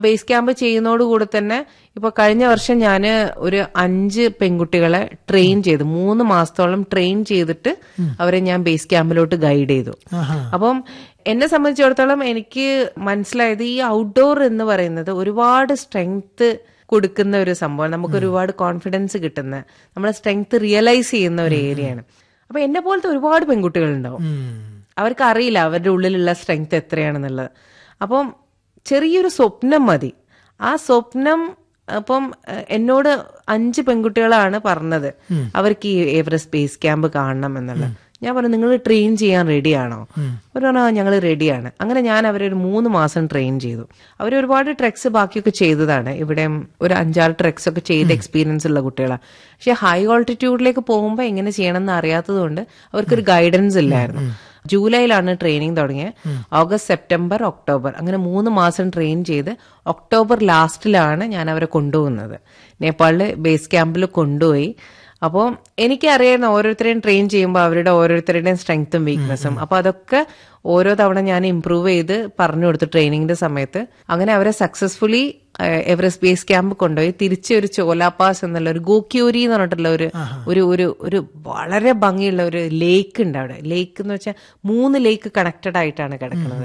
Base camp ചെയ്യുന്നതോടുകൂടി തന്നെ ഇപ്പൊ കഴിഞ്ഞ വർഷം ഞാൻ ഒരു അഞ്ച് പെൺകുട്ടികളെ ട്രെയിൻ ചെയ്തു മൂന്ന് മാസത്തോളം ട്രെയിൻ ചെയ്തിട്ട് അവരെ ഞാൻ ബേസ് ക്യാമ്പിലോട്ട് ഗൈഡ് ചെയ്തു ആഹാ. അപ്പം എന്നെ സംബന്ധിച്ചിടത്തോളം എനിക്ക് മനസ്സിലായത് ഈ ഔട്ട്ഡോർ എന്ന് പറയുന്നത് ഒരുപാട് സ്ട്രെങ്ത് കൊടുക്കുന്ന ഒരു സംഭവം നമുക്ക് ഒരുപാട് കോൺഫിഡൻസ് കിട്ടുന്ന നമ്മളെ സ്ട്രെങ്ത് റിയലൈസ് ചെയ്യുന്ന ഒരു ഏരിയയാണ് അപ്പൊ എന്നെ പോലത്തെ ഒരുപാട് പെൺകുട്ടികളുണ്ടാവും ഉം. അവർക്ക് അറിയില്ല അവരുടെ ഉള്ളിലുള്ള സ്ട്രെങ്ത് എത്രയാണെന്നുള്ളത് അപ്പം ചെറിയൊരു സ്വപ്നം മതി ആ സ്വപ്നം അപ്പം എഹ്, എന്നോട് അഞ്ച് പെൺകുട്ടികളാണ് പറഞ്ഞത് അവർക്ക് ഈ എവറസ്റ്റ് ബേസ് ക്യാമ്പ് കാണണം എന്നുള്ളത് ഞാൻ പറഞ്ഞു നിങ്ങൾ ട്രെയിൻ ചെയ്യാൻ റെഡിയാണോ അവർ പറഞ്ഞു ഞങ്ങൾ റെഡിയാണ് അങ്ങനെ ഞാൻ അവരെ ഒരു മൂന്ന് മാസം ട്രെയിൻ ചെയ്തു അവർ ഒരുപാട് ട്രെക്സ് ബാക്കിയൊക്കെ ചെയ്തതാണ് ഇവിടെ ഒരു അഞ്ചാറ് ട്രെക്സ് ഒക്കെ ചെയ്ത എക്സ്പീരിയൻസ് ഉള്ള കുട്ടികളാണ് പക്ഷെ ഹൈ ഓൾട്ടിറ്റ്യൂഡിലേക്ക് പോകുമ്പോൾ എങ്ങനെ ചെയ്യണം എന്ന് അറിയാത്തത് കൊണ്ട് അവർക്കൊരു ഗൈഡൻസ് ഇല്ലായിരുന്നു ജൂലൈയിലാണ് ട്രെയിനിങ് തുടങ്ങിയത് ഓഗസ്റ്റ് സെപ്റ്റംബർ ഒക്ടോബർ അങ്ങനെ മൂന്ന് മാസം ട്രെയിൻ ചെയ്ത് ഒക്ടോബർ ലാസ്റ്റിലാണ് ഞാൻ അവരെ കൊണ്ടുപോകുന്നത് നേപ്പാളിൽ ബേസ് ക്യാമ്പിൽ കൊണ്ടുപോയി അപ്പോൾ എനിക്കറിയായിരുന്നു ഓരോരുത്തരെയും ട്രെയിൻ ചെയ്യുമ്പോൾ അവരുടെ ഓരോരുത്തരുടെയും സ്ട്രെങ്ത്തും വീക്ക്നെസ്സും അപ്പൊ അതൊക്കെ ഓരോ തവണ ഞാൻ ഇമ്പ്രൂവ് ചെയ്ത് പറഞ്ഞു കൊടുത്തു ട്രെയിനിങ്ങിന്റെ സമയത്ത് അങ്ങനെ അവരെ സക്സസ്ഫുള്ളി എവറസ്റ്റ് ബേസ് ക്യാമ്പ് കൊണ്ടുപോയി തിരിച്ച് ഒരു ചോലാപാസ് എന്നുള്ള ഒരു ഗോക്യൂരി എന്ന് പറഞ്ഞിട്ടുള്ള ഒരു ഒരു ഒരു ഒരു വളരെ ഭംഗിയുള്ള ഒരു ലേക്ക് ഉണ്ട് അവിടെ ലേക്ക് എന്ന് വെച്ചാൽ മൂന്ന് ലേക്ക് കണക്റ്റഡ് ആയിട്ടാണ് കിടക്കുന്നത്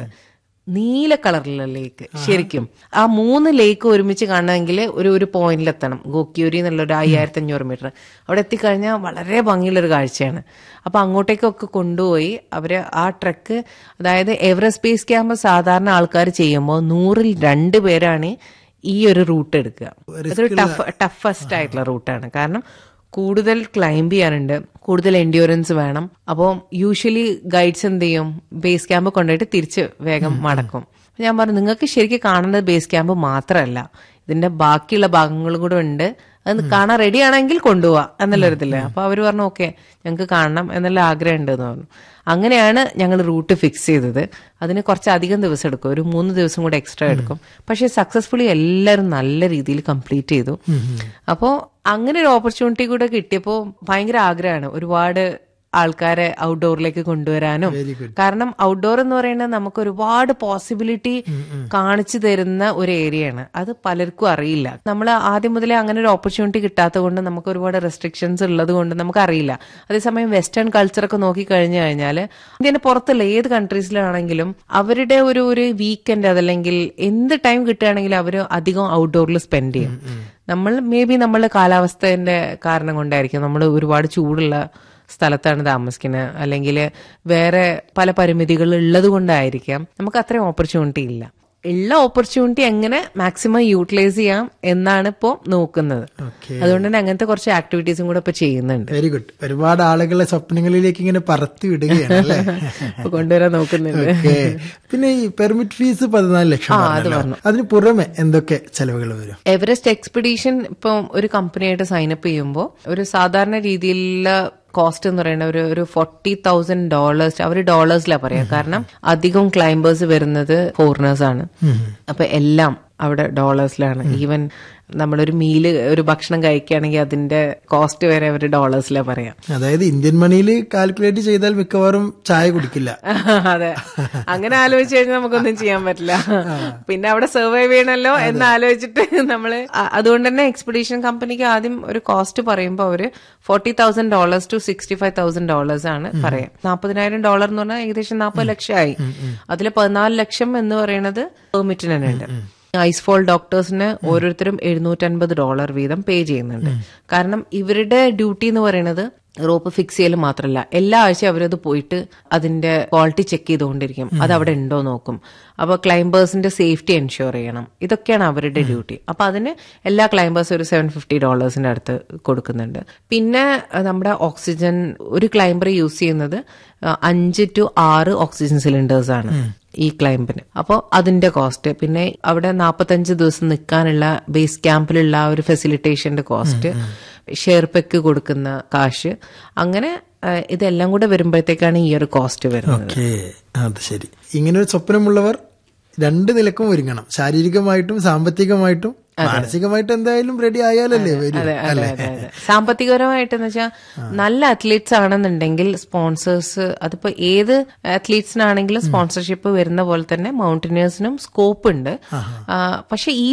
നീല കളറിലുള്ള ലേക്ക് ശരിക്കും ആ മൂന്ന് ലേക്ക് ഒരുമിച്ച് കാണണമെങ്കിൽ ഒരു ഒരു പോയിന്റിൽ എത്തണം ഗോക്യൂരി എന്നുള്ള ഒരു അയ്യായിരത്തി അഞ്ഞൂറ് മീറ്റർ അവിടെ എത്തിക്കഴിഞ്ഞാൽ വളരെ ഭംഗിയുള്ള ഒരു കാഴ്ചയാണ് അപ്പൊ അങ്ങോട്ടേക്കൊക്കെ കൊണ്ടുപോയി അവര് ആ ട്രക്ക് അതായത് എവറസ്റ്റ് ബേസ് ക്യാമ്പ് സാധാരണ ആൾക്കാർ ചെയ്യുമ്പോൾ നൂറിൽ രണ്ട് പേരാണ് ഈ ഒരു റൂട്ട് എടുക്കുക അതൊരു ടഫ് ടഫസ്റ്റ് ആയിട്ടുള്ള റൂട്ടാണ് കാരണം കൂടുതൽ ക്ലൈംബ് ചെയ്യാനുണ്ട് കൂടുതൽ എൻഡ്യൂറൻസ് വേണം അപ്പോൾ യൂഷ്വലി ഗൈഡ്സ് എന്ത് ചെയ്യും ബേസ് ക്യാമ്പ് കൊണ്ടുപോയിട്ട് തിരിച്ച് വേഗം മടക്കും അപ്പൊ ഞാൻ പറഞ്ഞു നിങ്ങൾക്ക് ശരിക്കും കാണേണ്ടത് ബേസ് ക്യാമ്പ് മാത്രമല്ല ഇതിന്റെ ബാക്കിയുള്ള ഭാഗങ്ങളും കൂടെ ഉണ്ട് അത് കാണാൻ റെഡി ആണെങ്കിൽ കൊണ്ടുപോവാ എന്നുള്ളൊരിതില്ലേ അപ്പൊ അവര് പറഞ്ഞു ഓക്കെ ഞങ്ങൾക്ക് കാണണം എന്നുള്ള ആഗ്രഹം ഉണ്ട് എന്ന് പറഞ്ഞു അങ്ങനെയാണ് ഞങ്ങൾ റൂട്ട് ഫിക്സ് ചെയ്തത് അതിന് കുറച്ച് അധികം ദിവസം എടുക്കും ഒരു മൂന്ന് ദിവസം കൂടെ എക്സ്ട്രാ എടുക്കും പക്ഷെ സക്സസ്ഫുള്ളി എല്ലാവരും നല്ല രീതിയിൽ കംപ്ലീറ്റ് ചെയ്തു അപ്പോൾ അങ്ങനെ ഒരു ഓപ്പർച്യൂണിറ്റി കൂടെ കിട്ടിയപ്പോൾ ഭയങ്കര ആഗ്രഹമാണ് ഒരുപാട് ആൾക്കാരെ ഔട്ട്ഡോറിലേക്ക് കൊണ്ടുവരാനും കാരണം ഔട്ട്ഡോർ എന്ന് പറയുന്നത് നമുക്ക് ഒരുപാട് പോസിബിലിറ്റി കാണിച്ചു തരുന്ന ഒരു ഏരിയയാണ് അത് പലർക്കും അറിയില്ല നമ്മൾ ആദ്യം മുതലേ അങ്ങനെ ഒരു ഓപ്പർച്യൂണിറ്റി കിട്ടാത്തത് കൊണ്ട് നമുക്ക് ഒരുപാട് റെസ്ട്രിക്ഷൻസ് ഉള്ളത് കൊണ്ട് നമുക്ക് അറിയില്ല അതേസമയം വെസ്റ്റേൺ കൾച്ചറൊക്കെ നോക്കി കഴിഞ്ഞു കഴിഞ്ഞാൽ ഇന്ത്യന്റെ പുറത്തുള്ള ഏത് കൺട്രീസിലാണെങ്കിലും അവരുടെ ഒരു ഒരു വീക്കെൻഡ് അതല്ലെങ്കിൽ എന്ത് ടൈം കിട്ടുകയാണെങ്കിലും അവർ അധികം ഔട്ട്ഡോറിൽ സ്പെൻഡ് ചെയ്യും നമ്മൾ മേ ബി നമ്മളെ കാലാവസ്ഥന്റെ കാരണം കൊണ്ടായിരിക്കും നമ്മൾ ഒരുപാട് ചൂടുള്ള സ്ഥലത്താണ് താമസിക്കുന്നത് അല്ലെങ്കിൽ വേറെ പല പരിമിതികൾ ഉള്ളത് കൊണ്ടായിരിക്കാം നമുക്ക് അത്രയും ഓപ്പർച്യൂണിറ്റി ഇല്ല ഉള്ള ഓപ്പർച്യൂണിറ്റി എങ്ങനെ മാക്സിമം യൂട്ടിലൈസ് ചെയ്യാം എന്നാണ് ഇപ്പോൾ നോക്കുന്നത് ഓക്കെ അതുകൊണ്ട് തന്നെ അങ്ങനത്തെ കുറച്ച് ആക്ടിവിറ്റീസും കൂടെ ഇപ്പൊ ചെയ്യുന്നുണ്ട് വെരി ഗുഡ് ഒരുപാട് ആളുകളെ സ്വപ്നങ്ങളിലേക്ക് ഇങ്ങനെ പറത്തി വിടുകയാണ് അല്ലേ ഇപ്പൊ കൊണ്ടുവരാൻ നോക്കുന്നുണ്ട് ഓക്കെ പിന്നെ ഈ പെർമിറ്റ് ഫീസ് പതിനാല് ലക്ഷം പറഞ്ഞല്ലോ. അതിന് പുറമെ എന്തൊക്കെ ചെലവുകൾ വരും എവറസ്റ്റ് എക്സ്പെഡീഷൻ ഇപ്പം ഒരു കമ്പനിയായിട്ട് സൈനപ്പ് ചെയ്യുമ്പോൾ ഒരു സാധാരണ രീതിയിലുള്ള കോസ്റ്റ് എന്ന് പറയുന്നത് ഒരു ഒരു ഫോർട്ടി തൗസൻഡ് ഡോളേഴ്സ് അവർ ഡോളേഴ്സിലാണ് പറയാം കാരണം അധികം ക്ലൈംബേഴ്സ് വരുന്നത് ഫോറിനേഴ്സ് ആണ് അപ്പൊ എല്ലാം അവിടെ ഡോളേഴ്സിലാണ് ഈവൻ നമ്മളൊരു മീല് ഒരു ഭക്ഷണം കഴിക്കുകയാണെങ്കിൽ അതിന്റെ കോസ്റ്റ് വരെ അവർ ഡോളേഴ്സിലാണ് പറയാം അതായത് ഇന്ത്യൻ മണിയിൽ കാൽക്കുലേറ്റ് ചെയ്താൽ മിക്കവാറും ചായ കുടിക്കില്ല അതെ അങ്ങനെ ആലോചിച്ച് കഴിഞ്ഞാൽ നമുക്കൊന്നും ചെയ്യാൻ പറ്റില്ല പിന്നെ അവിടെ സർവൈവ് ചെയ്യണമല്ലോ എന്ന് ആലോചിച്ചിട്ട് നമ്മള് അ- അതുകൊണ്ട് തന്നെ എക്സ്പെഡീഷൻ കമ്പനിക്ക് ആദ്യം ഒരു കോസ്റ്റ് പറയുമ്പോൾ അവര് forty thousand dollars to sixty five thousand dollars ആണ് പറയാം നാൽപ്പതിനായിരം ഡോളർ എന്ന് പറഞ്ഞാൽ ഏകദേശം നാൽപ്പത് ലക്ഷമായി അതിൽ പതിനാല് ലക്ഷം എന്ന് പറയുന്നത് പെർമിറ്റിന് തന്നെ ഉണ്ട് ഐസ്ഫോൾ ഡോക്ടേഴ്സിന് ഓരോരുത്തരും എഴുന്നൂറ്റൻപത് ഡോളർ വീതം പേ ചെയ്യുന്നുണ്ട് കാരണം ഇവരുടെ ഡ്യൂട്ടി എന്ന് പറയുന്നത് റോപ്പ് ഫിക്സ് ചെയ്യൽ മാത്രമല്ല എല്ലാ ആഴ്ചയും അവരത് പോയിട്ട് അതിന്റെ ക്വാളിറ്റി ചെക്ക് ചെയ്തുകൊണ്ടിരിക്കും അത് അവിടെ ഉണ്ടോ നോക്കും അപ്പൊ ക്ലൈംബേഴ്സിന്റെ സേഫ്റ്റി എൻഷുർ ചെയ്യണം ഇതൊക്കെയാണ് അവരുടെ ഡ്യൂട്ടി അപ്പൊ അതിന് എല്ലാ ക്ലൈംബേഴ്സും ഒരു സെവൻ ഫിഫ്റ്റി ഡോളേഴ്സിന്റെ അടുത്ത് കൊടുക്കുന്നുണ്ട് പിന്നെ അഹ് നമ്മുടെ ഓക്സിജൻ ഒരു ക്ലൈംബർ യൂസ് ചെയ്യുന്നത് അഹ് അഞ്ച് ടു ആറ് ഓക്സിജൻ സിലിണ്ടേഴ്സ് ആണ് ഈ ക്ലൈംബിന് അപ്പോൾ അതിന്റെ കോസ്റ്റ് പിന്നെ അവിടെ നാൽപ്പത്തഞ്ച് ദിവസം നിൽക്കാനുള്ള ബേസ് ക്യാമ്പിലുള്ള ആ ഒരു ഫെസിലിറ്റേഷന്റെ കോസ്റ്റ് ഷെയർപെക്ക് കൊടുക്കുന്ന കാശ് അങ്ങനെ ആ, ഇതെല്ലാം കൂടെ വരുമ്പോഴത്തേക്കാണ് ഈ ഒരു കോസ്റ്റ് വരുന്നത് ഓക്കെ അത് ശരി ഇങ്ങനെ ഒരു സ്വപ്നമുള്ളവർ രണ്ട് നിലക്കും ഒരുങ്ങണം ശാരീരികമായിട്ടും സാമ്പത്തികമായിട്ടും മാനസികമായിട്ടും എന്തായാലും റെഡി ആയാലല്ലേ വരൂ അതെ അതെ അതെ അതെ സാമ്പത്തികപരമായിട്ടെന്ന് വെച്ചാൽ നല്ല അത്ലീറ്റ്സ് ആണെന്നുണ്ടെങ്കിൽ സ്പോൺസേഴ്സ് അതിപ്പോ ഏത് അത്ലീറ്റ്സിനാണെങ്കിലും സ്പോൺസർഷിപ്പ് വരുന്ന പോലെ തന്നെ മൗണ്ടനേഴ്സിനും സ്കോപ്പ് ഉണ്ട് ആ, പക്ഷെ ഈ